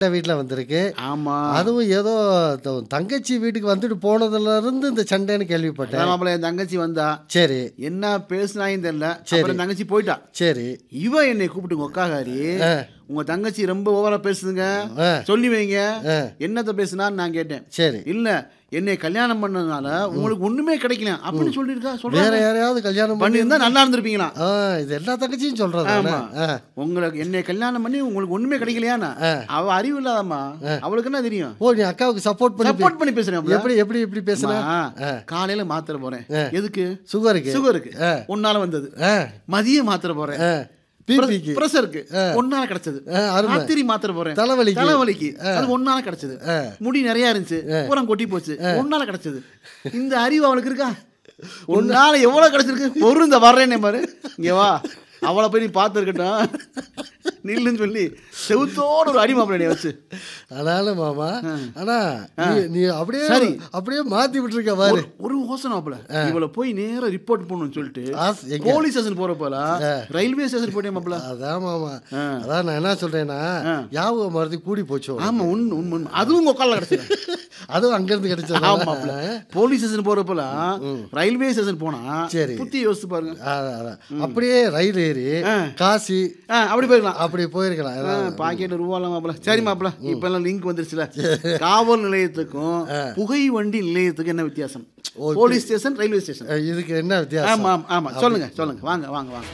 வீட்டில் வந்திருக்கு ஆமா அதுவும் ஏதோ த- தங்கச்சி வீட்டுக்கு வந்துட்டு போனதுல இருந்து இந்த சண்டைன்னு கேள்விப்பட்டேன் அதான் மாப்பிள்ளை என் தங்கச்சி வந்தா சரி என்ன பேசுனாயும் தெரியல சரி. அப்புறம் என் தங்கச்சி போயிட்டா சரி இவ என்னை கூப்பிட்டு உங்க அக்காகாரி ஆ. உங்க தங்கச்சி ரொம்ப ஓவரா பேசுதுங்க ஆ. சொல்லி வைங்க ஆ. என்னத்த பேசுனான்னு நான் கேட்டேன் சரி இல்ல என்னை கல்யாணம் பண்ணதுனால உங்களுக்கு ஒண்ணுமே கிடைக்கல அப்படின்னு சொல்லியிருக்கா வேற சொல்றாங்க யாரையாவது கல்யாணம் பண்ணி பண்ணியிருந்தா நல்லா இருந்திருப்பீங்களா ஆ இது எல்லா தங்கச்சியும் சொல்றது ஆமா உங்களுக்கு என்னை கல்யாணம் பண்ணி உங்களுக்கு ஒண்ணுமே கிடைக்கலையானா அவ அறிவு இல்லாதம்மா அவளுக்கு என்ன தெரியும் ஓ நீ அக்காவுக்கு சப்போர்ட் பண்ணி சப்போர்ட் பண்ணி பேசுறேன் எப்படி எப்படி எப்படி பேசுன அம்மா, காலையில மாத்திர போறேன் எதுக்கு சுகருக்கு சுகருக்கு உன்னால வந்தது ஆ மதியம் மாத்திர போறேன் பிபிக்கு பிரஷருக்கு ஒன்னால கிடைச்சது ஆ, அருமை. ராத்திரி மாத்திர போறேன் தலைவலிக்கு. தலைவலிக்கு அது ஒன்னால கிடைச்சது முடி நிறைய இருந்துச்சு பூரம் கொட்டி போச்சு ஒன்னால கிடைச்சது இந்த அறிவு அவளுக்கு இருக்கா ஒன்னால எவ்வளவு கிடைச்சிருக்கு ஒரு இந்த வர்றேனே பாரு இங்க வா அவளை போய் நீ பார்த்துருக்கட்டும் நில்லுன்னு சொல்லி செவுத்தோட ஒரு அடி மாப்பிள்ளை வச்சு அதனால மாமா ஆனா நீ- நீ அப்படியே சரி. அப்படியே மாத்தி விட்டுருக்க பாரு ஒரு- ஒரு யோசனை மாப்பிள்ள இவளை போய் நேரா ரிப்போர்ட் பண்ணணும்னு சொல்லிட்டு ஆஸ்- எங்க? போலீஸ் ஸ்டேஷன் போற போல ரயில்வே ஸ்டேஷன் போயிட்டே மாப்பிள்ள அதான் மாமா அதான் நான் என்ன சொல்றேன்னா ஞாபக மருதி கூடி போச்சு ஆமா உண்மை உண்மை உண்மை. அதுவும் உங்க உட்கால கிடைச்சது அதுவும் அங்கிருந்து கிடைச்சது ஆமாப்ல போலீஸ் ஸ்டேஷன் போறப்பல ரயில்வே ஸ்டேஷன் போனா சரி. புத்தி யோசிச்சு பாருங்க அதான், அதான். அப்படியே ரயில் ஏறி காசி ஆ, அப்படி போயிருக்கலாம் அப்படி போயிருக்கலாம் அதான். பாக்கெட் ரூபாலாம் மாப்பிள சரி மாப்பிள இப்ப எல்லாம் லிங்க் வந்துருச்சுல காவல் நிலையத்துக்கும் புகை வண்டி நிலையத்துக்கும் என்ன வித்தியாசம் போலீஸ் ஸ்டேஷன் ரயில்வே ஸ்டேஷன் அஹ், இதுக்கு என்ன வித்தியாசம் ஆமா ஆமா, ஆமா சொல்லுங்க சொல்லுங்க வாங்க வாங்க வாங்க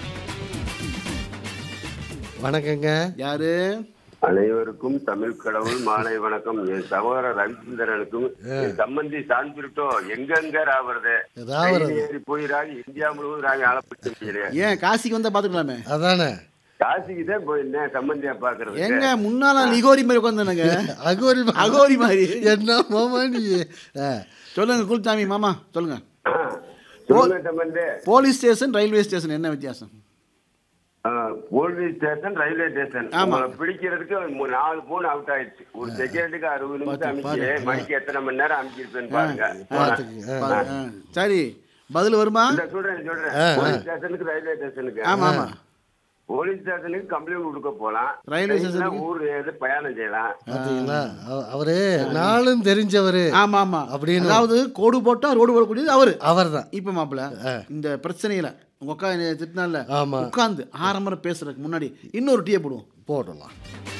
வணக்கங்க யாரு அனைவருக்கும் தமிழ் கடவுள் மாலை வணக்கம் என் சகோதரர் ரவிச்சந்திரனுக்கும் என் சம்பந்தி சான்பிருட்டோ எங்கெங்க ராவறது ராவறது. ரயில் ஏறி போயிராங்க இந்தியா முழுவதும் ராங்க ஆளப்பட்டு முடியல ஏன் காசிக்கு வந்தா பாத்துக்கலாமே அதானே காசிக்கு தான் போயிருந்தேன் சம்பந்தியா பாக்குறது எங்க முன்னால லிகோரி மாதிரி உட்காந்துங்க அகோரி மா- அகோரி மாதிரி என்ன மாமா நீ அஹ், சொல்லுங்க குல்சாமி மாமா சொல்லுங்க சொல்லுங்க சம்பந்தி போலீஸ் ஸ்டேஷன் ரயில்வே ஸ்டேஷன் என்ன வித்தியாசம் ஆ, போலீஸ் ஸ்டேஷன் ரயில்வே ஸ்டேஷன் ஆமா. உங்களை பிடிக்கிறதுக்கு மூ- நாலு போன் அவுட் ஆயிடுச்சு ஒரு செகண்டுக்கு அறுபது நிமிஷம் அமைச்சு மணிக்கு எத்தனை மணி நேரம் அமைச்சிருப்பேன்னு பாருங்க பாத்துக்குங்க பா- ஆ, சரி பதில் வருமா இந்த சொல்றேன் சொல்றேன் போலீஸ் ஸ்டேஷனுக்கு ரயில்வே ஸ்டேஷனுக்கு ஆமா ஆமா போலீஸ் ஸ்டேஷனுக்கு கம்ப்ளைண்ட் கொடுக்க போலாம் ரயில்வே ட்ரெயின்ல ஸ்டேஷனுக்கு? ஊர் ஏது பயணம் செய்யலாம் பாத்தீங்களா அவ- அவரு நாளும் தெரிஞ்சவரு ஆமா ஆமா அப்படின்னு- அதாவது கோடு போட்டா ரோடு போடக்கூடியது அவரு அவர்தான் இப்ப மாப்பிள இந்த பிரச்சனையில உங்க அக்கா என்னை திட்டினால ஆமா. உட்கார்ந்து ஆரம்பரம் பேசுறதுக்கு முன்னாடி இன்னொரு டீயை போடுவோம் போடலாம்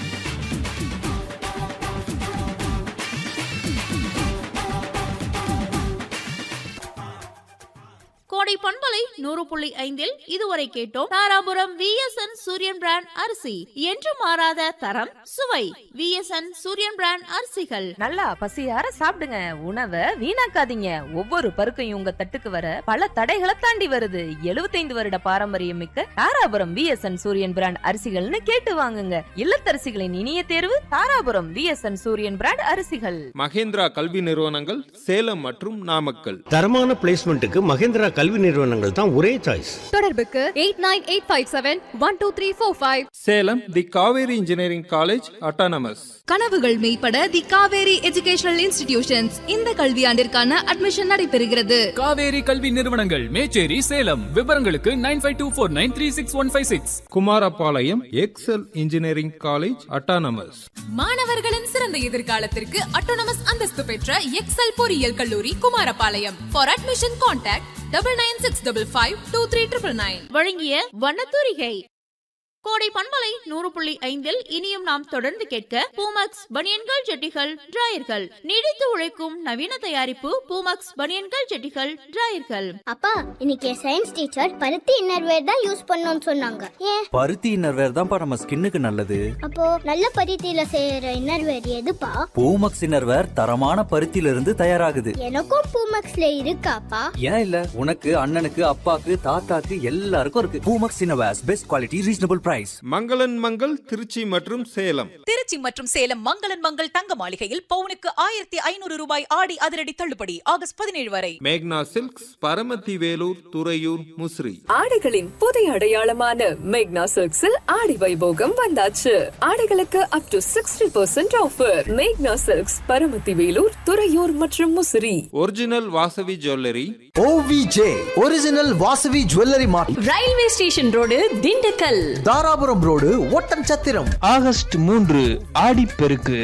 கோடை பண்பலை நூறு புள்ளி ஐந்தில் இதுவரை கேட்டோம் தாராபுரம் விஎஸ்என் சூரியன் பிராண்ட் அரிசி என்று மாறாத தரம் சுவை விஎஸ்என் சூரியன் பிராண்ட் அரிசிகள் நல்லா பசியார சாப்பிடுங்க உணவை வீணாக்காதீங்க ஒவ்வொரு பருக்கையும் உங்க தட்டுக்கு வர பல தடைகளை தாண்டி வருது 75 வருட பாரம்பரியம் மிக்க தாராபுரம் விஎஸ்என் சூரியன் பிராண்ட் அரிசிகள்னு கேட்டு வாங்குங்க இல்லத்தரசிகளின் இனிய தேர்வு தாராபுரம் விஎஸ்என் சூரியன் பிராண்ட் அரிசிகள் மகேந்திரா கல்வி நிறுவனங்கள் சேலம் மற்றும் நாமக்கல் தரமான பிளேஸ்மெண்ட்டுக்கு மகேந்திரா கல்வி நிறுவனங்கள் தான் ஒரே சாய்ஸ் தொடர்புக்கு eight nine eight five seven one two three four five Salem the Kaveri engineering college autonomous கனவுகள் மெய்ப்பட தி காவேரி எஜுகேஷனல் இன்ஸ்டிடியூஷன்ஸ் இந்த கல்வியாண்டிற்கான அட்மிஷன் நடைபெறுகிறது காவேரி கல்வி நிறுவனங்கள் மேச்சேரி சேலம் விவரங்களுக்கு nine five two four nine three six one five six Kumarapalayam Excel engineering college autonomous மாணவர்களின் சிறந்த எதிர்காலத்திற்கு அட்டோனமஸ் அந்தஸ்து பெற்ற எக்ஸல் பொறியியல் கல்லூரி Kumarapalayam for admission contact double nine six double five two three triple nine வழங்கிய வண்ணத்தூரிகை கோடை பண்பலை நூறு புள்ளி ஐந்தில் இனியும் நாம் தொடர்ந்து கேட்க பூமக்ஸ் பனியன்கள் ஜெட்டிகள் டிராயர்கள் நீடித்து உழைக்கும் நவீன தயாரிப்பு பூமக்ஸ் பனியன்கள் ஜெட்டிகள் டிராயர்கள் அப்பா இன்னைக்கு சயின்ஸ் டீச்சர் பருத்தி இன்னர்வேர் தான் யூஸ் பண்ணணும்னு சொன்னாங்க ஏன் பருத்தி இன்னர்வேர் தான்ப்பா நம்ம ஸ்கின்னுக்கு நல்லது அப்போ நல்ல பருத்தியில செய்யற இன்னர்வேர் எதுப்பா பூமக்ஸ் இன்னர்வேர் தரமான பருத்தியில இருந்து தயாராகுது எனக்கும் பூமக்ஸ்ல இருக்காப்பா ஏன் இல்ல உனக்கு அண்ணனுக்கு அப்பாக்கு தாத்தாக்கு எல்லாருக்கும் இருக்கு Poomex innerwears best quality reasonable price மங்களன் மங்கள் திருச்சி மற்றும் சேலம் திருச்சி மற்றும் சேலம் மங்களன் மங்கள் தங்க மாளிகையில் பவுனுக்கு ஆயிரத்தி ஐநூறு ரூபாய் ஆடி அதிரடி தள்ளுபடி ஆகஸ்ட் பதினேழு வரை மேக்னா சில்க்ஸ் பரமத்தி வேலூர் துறையூர் முசிறி ஆடைகளின் புதிய அடையாளமான மேக்னா சில்க்ஸில் ஆடி வைபோகம் வந்தாச்சு ஆடைகளுக்கு up to sixty percent offer மேக்னா சில்க்ஸ் பரமத்தி வேலூர் துறையூர் மற்றும் Musiri original Vasavi jewellery OVJ original Vasavi jewellery mart railway station road Dindigul Dharapuram road Oddanchatram August மூன்று ஆடிப்பெருக்கு